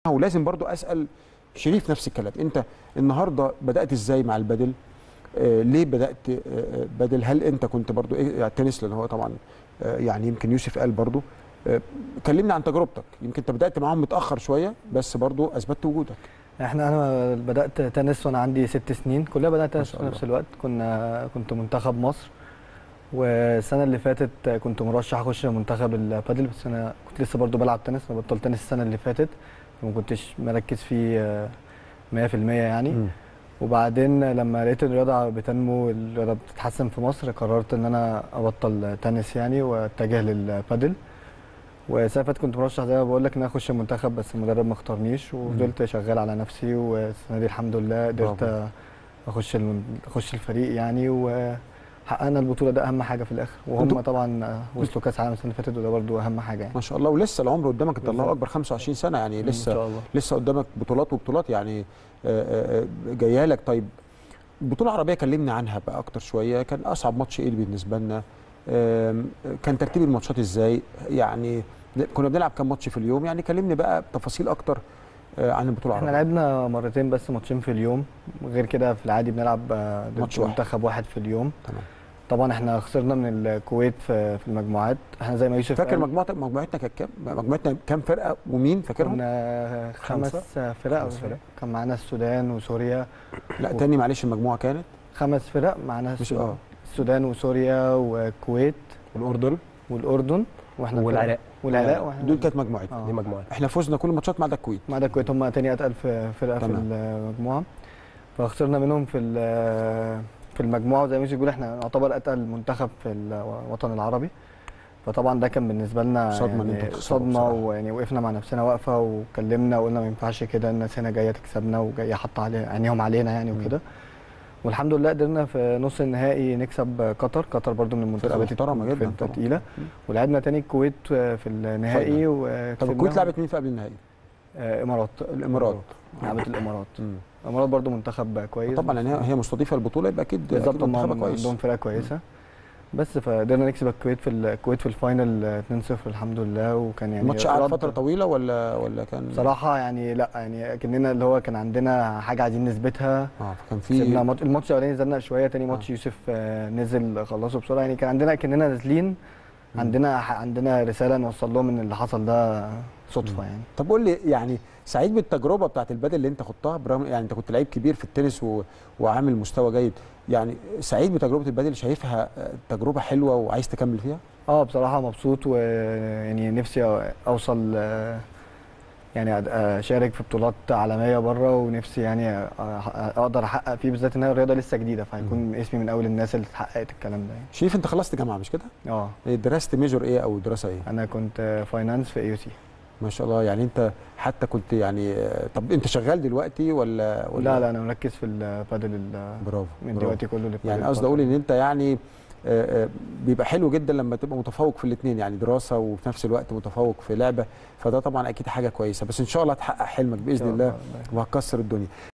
ولازم برضو اسال شريف نفس الكلام انت النهارده بدات ازاي مع البدل آه ليه بدات آه آه، بدل هل انت كنت برضو ايه يعني التنس لان هو طبعا آه يعني يمكن يوسف قال برضو آه كلمني عن تجربتك يمكن انت بدات معاهم متاخر شويه بس برضو اثبتت وجودك احنا انا بدات تنس وانا عندي ست سنين كلنا بدات ما تنس شاء في نفس الله. الوقت كنا كنت منتخب مصر والسنه اللي فاتت كنت مرشح اخش منتخب البادل بس انا كنت لسه برضو بلعب تنس انا بطلت تنس السنه اللي فاتت وما كنتش مركز فيه آه، 100% يعني مم. وبعدين لما لقيت الرياضه بتنمو الرياضه بتتحسن في مصر قررت ان انا ابطل تنس يعني واتجه للبادل والسنه اللي فاتت كنت مرشح زي ما بقول لك ان انا اخش المنتخب بس المدرب ما اختارنيش وفضلت شغال على نفسي والسنه دي الحمد لله قدرت برافو. اخش الم- اخش الفريق يعني وحققنا البطوله ده اهم حاجه في الاخر وهم انتوا- طبعا وصلوا كاس عالم السنه اللي فاتت وده برضو اهم حاجه يعني ما شاء الله ولسه العمر قدامك انت الله بالظبط. اكبر 25 سنه يعني ان لسه شاء الله لسه قدامك بطولات وبطولات يعني آه، آه، جايه لك طيب البطوله العربيه كلمني عنها بقى اكتر شويه كان اصعب ماتش ايه بالنسبه لنا آم، كان ترتيب الماتشات ازاي يعني كنا بنلعب كام ماتش في اليوم يعني كلمني بقى بتفاصيل اكتر آه، عن البطوله احنا العربيه لعبنا مرتين بس ماتشين في اليوم غير كده في العادي بنلعب آه، ضد ماتش واحد. منتخب واحد في اليوم تمام طبعا احنا خسرنا من الكويت في في المجموعات احنا زي ما يوسف فاكر قال، مجموعتك مجموعتنا كانت كام مجموعتنا كام فرقه ومين فاكرهم كنا خمس خمسة؟ فرق خمس فرق. كان معانا السودان وسوريا لا تاني معلش المجموعه كانت خمس فرق معانا مش السودان, اه السودان وسوريا والكويت والاردن والاردن واحنا والعراق والعراق واحنا دول كانت مجموعتنا آه. دي مجموعه احنا فزنا كل الماتشات ما عدا الكويت ما عدا الكويت هم تاني اتقل في فرقه في تمام. المجموعه فخسرنا منهم في ال- في المجموعه وزي ما يوسف بيقول احنا نعتبر اتقل منتخب في الوطن العربي فطبعا ده كان بالنسبه لنا صدمة إن يعني أنتوا تخسروا صدمه بصراحة. ويعني وقفنا مع نفسنا واقفه وكلمنا وقلنا ما ينفعش كده الناس هنا جايه تكسبنا وجايه حاطه علي عينيهم علينا يعني مم. وكده والحمد لله قدرنا في نص النهائي نكسب قطر قطر برضو من المنتخبات محترمة جداً الفرقة طبعاً. التقيله مم. ولعبنا تاني الكويت في النهائي طيب وكسبناهم. الكويت لعبت مين في قبل النهائي؟ آه، امارات الامارات لعبت الامارات مم. الامارات برضو منتخب كويس طبعا لان هي هي مستضيفه البطوله يبقى اكيد بالظبط أكيد هم منتخبها عندهم كويس فرقه كويسه بس فقدرنا نكسب الكويت في الكويت في الفاينل 2-0 الحمد لله وكان يعني الماتش قعد رد- فتره طويله ولا ولا كان بصراحه يعني لا يعني كاننا اللي هو كان عندنا حاجه عايزين نثبتها اه فكان كسبنا في ماتش الماتش الاولاني زلنا شويه تاني ماتش آه. يوسف آه، نزل خلصه بسرعه يعني كان عندنا كاننا نازلين مم. عندنا ح- عندنا رساله نوصل لهم ان اللي حصل ده صدفه يعني طب قول لي يعني سعيد بالتجربه بتاعت البدل اللي انت خضتها برغم يعني انت كنت لعيب كبير في التنس و... وعامل مستوى جيد يعني سعيد بتجربه البدل شايفها آه، تجربه حلوه وعايز تكمل فيها اه بصراحة مبسوط ويعني نفسي اوصل آه، يعني أد- اشارك في بطولات عالمية بره ونفسي يعني أ- اقدر احقق فيه بالذات ان هي الرياضة لسه جديدة فهيكون اسمي من اول الناس اللي حققت الكلام ده يعني. شريف انت خلصت جامعه مش كده؟ اه إيه، درست ميجور ايه او دراسه ايه؟ انا كنت فاينانس في اي يو سي ما شاء الله يعني انت حتى كنت يعني آه، طب انت شغال دلوقتي ولا ولا لا لا انا مركز في البادل ال- برافو من برافو. دلوقتي كله للبادل يعني قصدي اقول ان انت يعني آه، آه، بيبقى حلو جدا لما تبقى متفوق في الاثنين يعني دراسه وفي نفس الوقت متفوق في لعبه فده طبعا اكيد حاجه كويسه بس ان شاء الله هتحقق حلمك باذن الله وهتكسر الدنيا